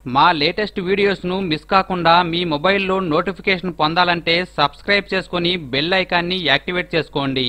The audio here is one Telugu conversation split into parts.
మా లేటెస్ట్ వీడియోస్ను మిస్ కాకుండా మీ మొబైల్లో నోటిఫికేషన్ పొందాలంటే సబ్స్క్రైబ్ చేసుకుని బెల్ ఐకాన్ని యాక్టివేట్ చేసుకోండి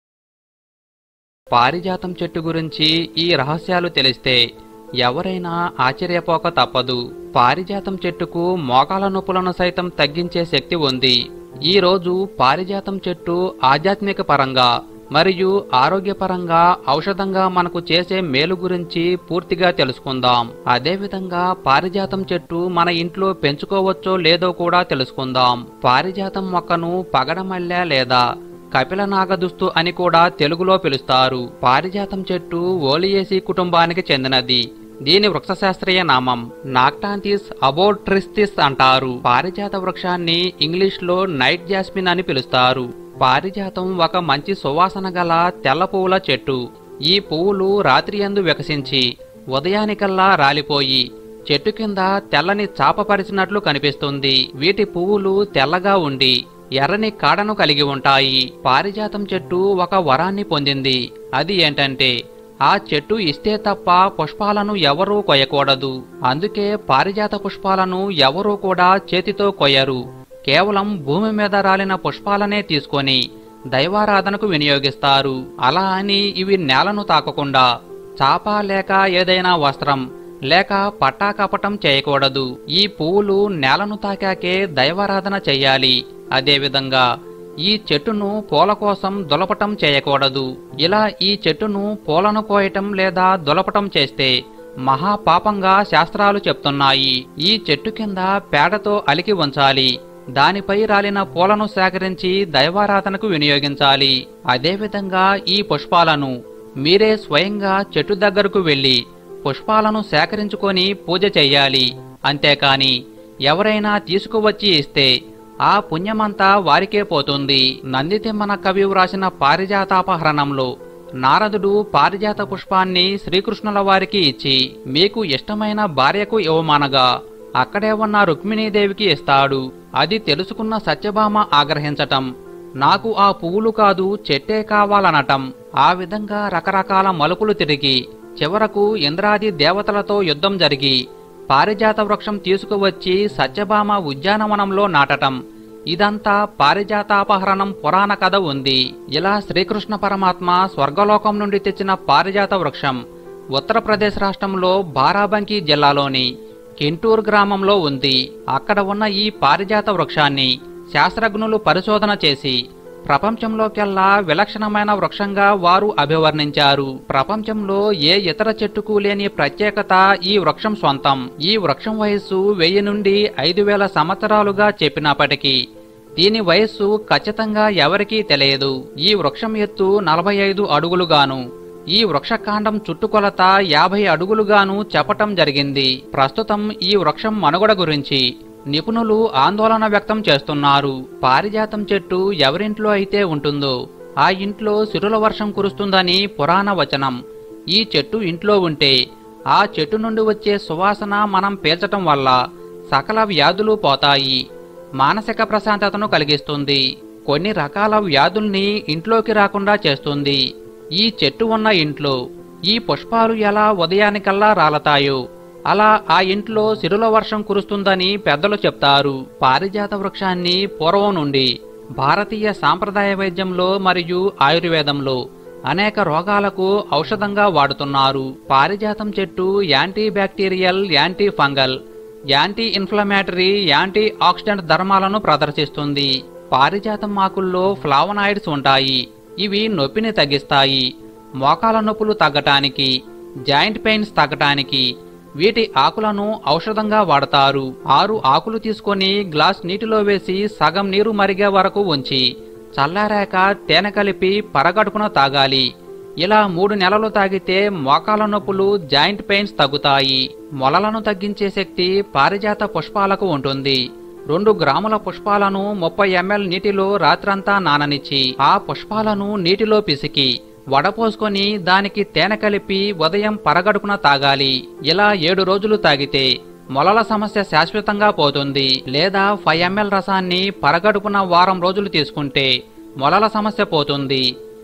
పారిజాతం చెట్టు గురించి ఈ రహస్యాలు తెలిస్తే ఎవరైనా ఆశ్చర్యపోక తప్పదు పారిజాతం చెట్టుకు మోకాల నొప్పులను సైతం తగ్గించే శక్తి ఉంది ఈ రోజు పారిజాతం చెట్టు ఆధ్యాత్మిక పరంగా మరియు ఆరోగ్యపరంగా ఔషధంగా మనకు చేసే మేలు గురించి పూర్తిగా తెలుసుకుందాం అదేవిధంగా పారిజాతం చెట్టు మన ఇంట్లో పెంచుకోవచ్చో లేదో కూడా తెలుసుకుందాం పారిజాతం మొక్కను పగడమల్లె లేదా కపిల నాగదుస్తు అని కూడా తెలుగులో పిలుస్తారు పారిజాతం చెట్టు ఓలియేసి కుటుంబానికి చెందినది దీని వృక్షశాస్త్రీయ నామం నాక్టాంతిస్ అబోట్రిస్తిస్ అంటారు పారిజాత వృక్షాన్ని ఇంగ్లీష్ లో నైట్ జాస్మిన్ అని పిలుస్తారు పారిజాతం ఒక మంచి సువాసన గల తెల్ల పువ్వుల చెట్టు ఈ పువ్వులు రాత్రి యందు వికసించి ఉదయానికల్లా రాలిపోయి చెట్టు కింద తెల్లని చాప పరిచినట్లు కనిపిస్తుంది వీటి పువ్వులు తెల్లగా ఉండి ఎర్రని కాడను కలిగి ఉంటాయి పారిజాతం చెట్టు ఒక వరాన్ని పొందింది అది ఏంటంటే ఆ చెట్టు ఇస్తే తప్ప పుష్పాలను ఎవరూ కొయ్యకూడదు అందుకే పారిజాత పుష్పాలను ఎవరూ కూడా చేతితో కొయ్యరు కేవలం భూమి మీద రాలిన పుష్పాలనే తీసుకొని దైవారాధనకు వినియోగిస్తారు అలా అని ఇవి నేలను తాకకుండా చాప లేక ఏదైనా వస్త్రం లేక పట్టాకపటం చేయకూడదు ఈ పువ్వులు నేలను తాకాకే దైవారాధన చెయ్యాలి అదేవిధంగా ఈ చెట్టును పూల కోసం దులపటం చేయకూడదు ఇలా ఈ చెట్టును పూలను కోయటం లేదా దులపటం చేస్తే మహాపాపంగా శాస్త్రాలు చెప్తున్నాయి ఈ చెట్టు కింద పేడతో అలికి ఉంచాలి దానిపై రాలిన పూలను సేకరించి దైవారాధనకు వినియోగించాలి అదేవిధంగా ఈ పుష్పాలను మీరే స్వయంగా చెట్టు దగ్గరకు వెళ్లి పుష్పాలను సేకరించుకొని పూజ చెయ్యాలి అంతేకాని ఎవరైనా తీసుకువచ్చి ఇస్తే ఆ పుణ్యమంతా వారికే పోతుంది నందితిమ్మన కవి వ్రాసిన పారిజాతాపహరణంలో నారదుడు పారిజాత పుష్పాన్ని శ్రీకృష్ణుల వారికి ఇచ్చి మీకు ఇష్టమైన భార్యకు ఇవ్వమానగా అక్కడే ఉన్న రుక్మిణీదేవికి ఇస్తాడు అది తెలుసుకున్న సత్యభామ ఆగ్రహించటం నాకు ఆ పువ్వులు కాదు చెట్టే కావాలనటం ఆ విధంగా రకరకాల మలుపులు తిరిగి చివరకు ఇంద్రాది దేవతలతో యుద్ధం జరిగి పారిజాత వృక్షం తీసుకువచ్చి సత్యభామ ఉద్యానవనంలో నాటటం ఇదంతా పారిజాతాపహరణం పురాణ కథ ఉంది ఇలా శ్రీకృష్ణ పరమాత్మ స్వర్గలోకం నుండి తెచ్చిన పారిజాత వృక్షం ఉత్తరప్రదేశ్ రాష్ట్రంలో బారాబంకీ జిల్లాలోని కింటూర్ గ్రామంలో ఉంది అక్కడ ఉన్న ఈ పారిజాత వృక్షాన్ని శాస్త్రజ్ఞులు పరిశోధన చేసి ప్రపంచంలోకెల్లా విలక్షణమైన వృక్షంగా వారు అభివర్ణించారు ప్రపంచంలో ఏ ఇతర చెట్టుకు లేని ప్రత్యేకత ఈ వృక్షం సొంతం ఈ వృక్షం వయస్సు వెయ్యి నుండి ఐదు వేల సంవత్సరాలుగా చెప్పినప్పటికీ దీని వయస్సు ఖచ్చితంగా ఎవరికీ తెలియదు ఈ వృక్షం ఎత్తు నలభై ఐదు అడుగులుగాను ఈ వృక్షకాండం చుట్టుకొలత యాభై అడుగులుగాను చెప్పటం జరిగింది ప్రస్తుతం ఈ వృక్షం మనుగడ గురించి నిపుణులు ఆందోళన వ్యక్తం చేస్తున్నారు పారిజాతం చెట్టు ఎవరింట్లో అయితే ఉంటుందో ఆ ఇంట్లో సిరుల వర్షం కురుస్తుందని పురాణ వచనం ఈ చెట్టు ఇంట్లో ఉంటే ఆ చెట్టు నుండి వచ్చే సువాసన మనం పీల్చటం వల్ల సకల వ్యాధులు పోతాయి మానసిక ప్రశాంతతను కలిగిస్తుంది కొన్ని రకాల వ్యాధుల్ని ఇంట్లోకి రాకుండా చేస్తుంది ఈ చెట్టు ఉన్న ఇంట్లో ఈ పుష్పాలు ఎలా ఉదయానికల్లా రాలతాయో అలా ఆ ఇంట్లో సిరుల వర్షం కురుస్తుందని పెద్దలు చెప్తారు పారిజాత వృక్షాన్ని పూర్వం నుండి భారతీయ సాంప్రదాయ వైద్యంలో మరియు ఆయుర్వేదంలో అనేక రోగాలకు ఔషధంగా వాడుతున్నారు పారిజాతం చెట్టు anti bacterial anti fungal anti inflammatory anti oxidant ధర్మాలను ప్రదర్శిస్తుంది పారిజాతం ఆకుల్లో ఫ్లావనాయిడ్స్ ఉంటాయి ఇవి నొప్పిని తగ్గిస్తాయి మోకాల నొప్పులు తగ్గటానికి జాయింట్ పెయిన్స్ తగ్గటానికి వీటి ఆకులను ఔషధంగా వాడతారు ఆరు ఆకులు తీసుకొని గ్లాస్ నీటిలో వేసి సగం నీరు మరిగే వరకు ఉంచి చల్లారాక తేనె కలిపి పరగడుపున తాగాలి ఇలా మూడు నెలలు తాగితే మోకాల నొప్పులు జాయింట్ పెయిన్స్ తగ్గుతాయి మొలలను తగ్గించే శక్తి పారిజాత పుష్పాలకు ఉంటుంది రెండు గ్రాముల పుష్పాలను ముప్పై ఎంఎల్ నీటిలో రాత్రంతా నాననిచ్చి ఆ పుష్పాలను నీటిలో పిసికి వడపోసుకొని దానికి తేనె కలిపి ఉదయం పరగడుపున తాగాలి ఇలా ఏడు రోజులు తాగితే మొలల సమస్య శాశ్వతంగా పోతుంది లేదా ఫైవ్ ఎంఎల్ రసాన్ని పరగడుపున వారం రోజులు తీసుకుంటే మొలల సమస్య పోతుంది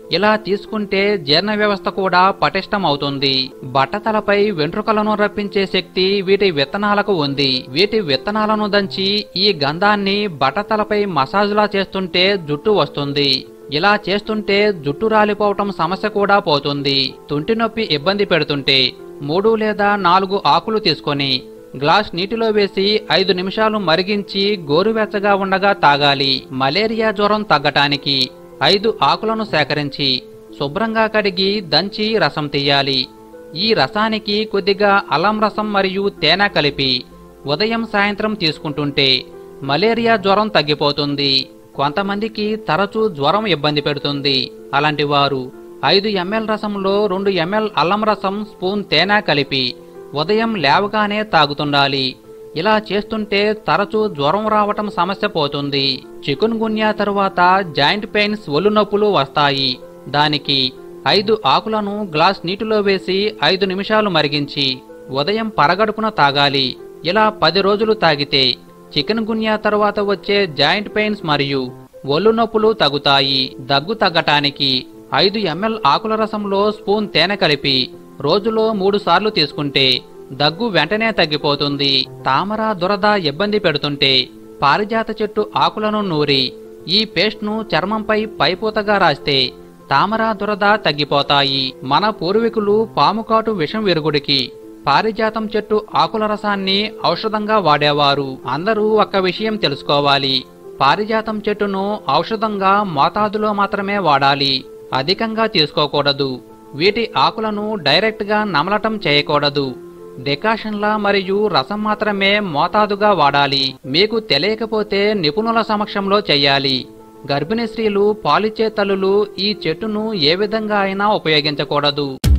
ఇలా తీసుకుంటే జీర్ణ వ్యవస్థ కూడా పటిష్టం అవుతుంది బట్టతలపై వెంట్రుకలను రప్పించే శక్తి వీటి విత్తనాలకు ఉంది వీటి విత్తనాలను దంచి ఈ గంధాన్ని బట్టతలపై మసాజులా చేస్తుంటే జుట్టు వస్తుంది ఇలా చేస్తుంటే జుట్టు రాలిపోవటం సమస్య కూడా పోతుంది తుంటి నొప్పి ఇబ్బంది పెడుతుంటే మూడు లేదా నాలుగు ఆకులు తీసుకొని గ్లాస్ నీటిలో వేసి ఐదు నిమిషాలు మరిగించి గోరువెచ్చగా ఉండగా తాగాలి మలేరియా జ్వరం తగ్గటానికి ఐదు ఆకులను సేకరించి శుభ్రంగా కడిగి దంచి రసం తీయాలి ఈ రసానికి కొద్దిగా అల్లం రసం మరియు తేనె కలిపి ఉదయం సాయంత్రం తీసుకుంటుంటే మలేరియా జ్వరం తగ్గిపోతుంది కొంతమందికి తరచూ జ్వరం ఇబ్బంది పెడుతుంది అలాంటి వారు ఐదు ఎంఎల్ రసంలో రెండు ఎంఎల్ అల్లం రసం స్పూన్ తేనె కలిపి ఉదయం లేవగానే తాగుతుండాలి ఇలా చేస్తుంటే తరచూ జ్వరం రావటం సమస్య పోతుంది చికున్ గున్యా తరువాత జాయింట్ పెయిన్స్ ఒళ్ళు నొప్పులు వస్తాయి దానికి ఐదు ఆకులను గ్లాస్ నీటిలో వేసి ఐదు నిమిషాలు మరిగించి ఉదయం పరగడుపున తాగాలి ఇలా పది రోజులు తాగితే చికెన్ గున్యా తర్వాత వచ్చే జాయింట్ పెయిన్స్ మరియు ఒళ్ళు నొప్పులు తగ్గుతాయి దగ్గు తగ్గటానికి ఐదు ఎంఎల్ ఆకుల రసంలో స్పూన్ తేనె కలిపి రోజులో మూడు సార్లు తీసుకుంటే దగ్గు వెంటనే తగ్గిపోతుంది తామర దురద ఇబ్బంది పెడుతుంటే పారిజాత చెట్టు ఆకులను నూరి ఈ పేస్ట్ను చర్మంపై పైపూతగా రాస్తే తామర దురద తగ్గిపోతాయి మన పూర్వీకులు పాముకాటు విషం విరుగుడికి పారిజాతం చెట్టు ఆకుల రసాన్ని ఔషధంగా వాడేవారు అందరూ ఒక్క విషయం తెలుసుకోవాలి పారిజాతం చెట్టును ఔషధంగా మోతాదులో మాత్రమే వాడాలి అధికంగా తీసుకోకూడదు వీటి ఆకులను డైరెక్ట్గా నమలటం చేయకూడదు డికాషన్లా మరియు రసం మాత్రమే మోతాదుగా వాడాలి మీకు తెలియకపోతే నిపుణుల సమక్షంలో చెయ్యాలి గర్భిణీ స్త్రీలు పాలిచ్చే తల్లులు ఈ చెట్టును ఏ విధంగా అయినా ఉపయోగించకూడదు